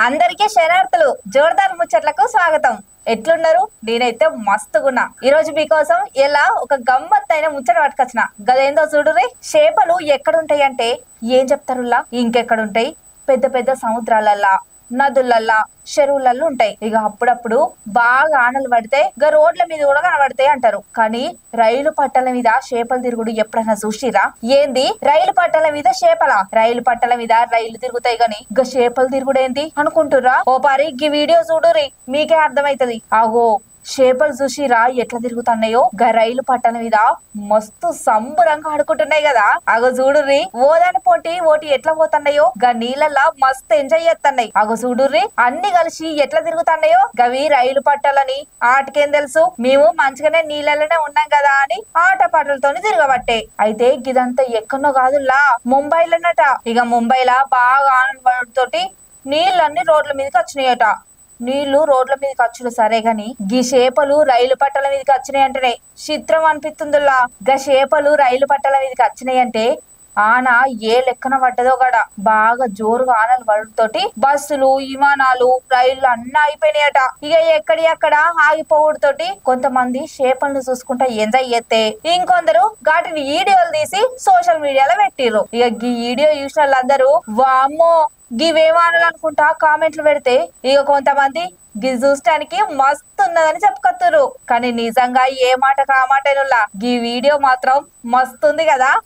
అందరికీ శరార్థులు జోర్దార్ ముచ్చట్లకు స్వాగతం ఎట్లున్నారు నేనైతే మస్తుగున్నా ఈ రోజు మీకోసం ఇలా ఒక గమ్మత్తైన ముచ్చట పట్టుకొచ్చిన గదేందో చూడురి చేపలు ఎక్కడుంటాయి అంటే ఏం చెప్తారులా ఇంకెక్కడుంటాయి పెద్ద పెద్ద సముద్రాలల్లా నదులల్లా చెరువులల్లో ఉంటాయి ఇక అప్పుడప్పుడు బాగా ఆనలు పడితే ఇక రోడ్ల మీద కూడా కనబడతాయి అంటారు కానీ రైలు పట్టాల మీద చేపలు తిరుగుడు ఎప్పుడైనా చూసిరా ఏంది రైలు పట్టాల మీద చేపల రైలు పట్టాల మీద రైలు తిరుగుతాయి గాని ఇక చేపలు తిరుగుడు ఏంది అనుకుంటురా ఓ పారి ఈ వీడియో చూడురి మీకే అర్థమైతది ఆగో చేపలు చూసిరా ఎట్లా తిరుగుతున్నాయో గా రైలు పట్టాల మీద మస్తు సంబరంగా ఆడుకుంటున్నాయి కదా అగో చూడుర్రి ఓదాని పోటీ ఓటి ఎట్లా పోతున్నాయో గా నీళ్ళల్లా మస్తు ఎంజాయ్ చేస్తున్నాయి అగో చూడుర్రి అన్ని కలిసి ఎట్లా తిరుగుతున్నాయో గవి రైలు పట్టాలని ఆటకేం తెలుసు మేము మంచిగానే నీళ్ళలోనే ఉన్నాం కదా అని ఆట పాటలతోని తిరగబట్టే అయితే గిదంతా ఎక్కడో కాదులా ముంబైలోనట ఇక ముంబైలా బాగా ఆనందపడుతోటి నీళ్ళన్ని రోడ్ల మీదకి వచ్చినాయట నీళ్లు రోడ్ల మీదకి వచ్చుడు సరే గాని గీ చేపలు రైలు పట్టాల మీదకి వచ్చినాయి అంటేనే చిత్రం అనిపిస్తుందిలా గా చేపలు రైలు పట్టాల మీదకి వచ్చినాయి అంటే ఆన ఏ లెక్కన పడ్డదో గడ బాగా జోరుగా ఆనలు పడుతోటి బస్సులు విమానాలు రైళ్లు అన్నీ అయిపోయినాయట ఇక ఎక్కడి అక్కడ ఆగిపోవుడుతోటి కొంతమంది చేపలను చూసుకుంటా ఎంజాయ్ చేస్తే ఇంకొందరు వాటిని వీడియోలు తీసి సోషల్ మీడియాలో పెట్టిర్రు ఇక ఈ వీడియో చూసిన వాళ్ళందరూ వామ్మో గివేమానాలనుకుంటా కామెంట్లు పెడితే ఇక కొంతమంది గిది చూడటానికి మస్తు ఉన్నదని చెప్పుకొత్తురు కానీ నిజంగా ఏ మాట కామాట గీ వీడియో మాత్రం మస్తుంది కదా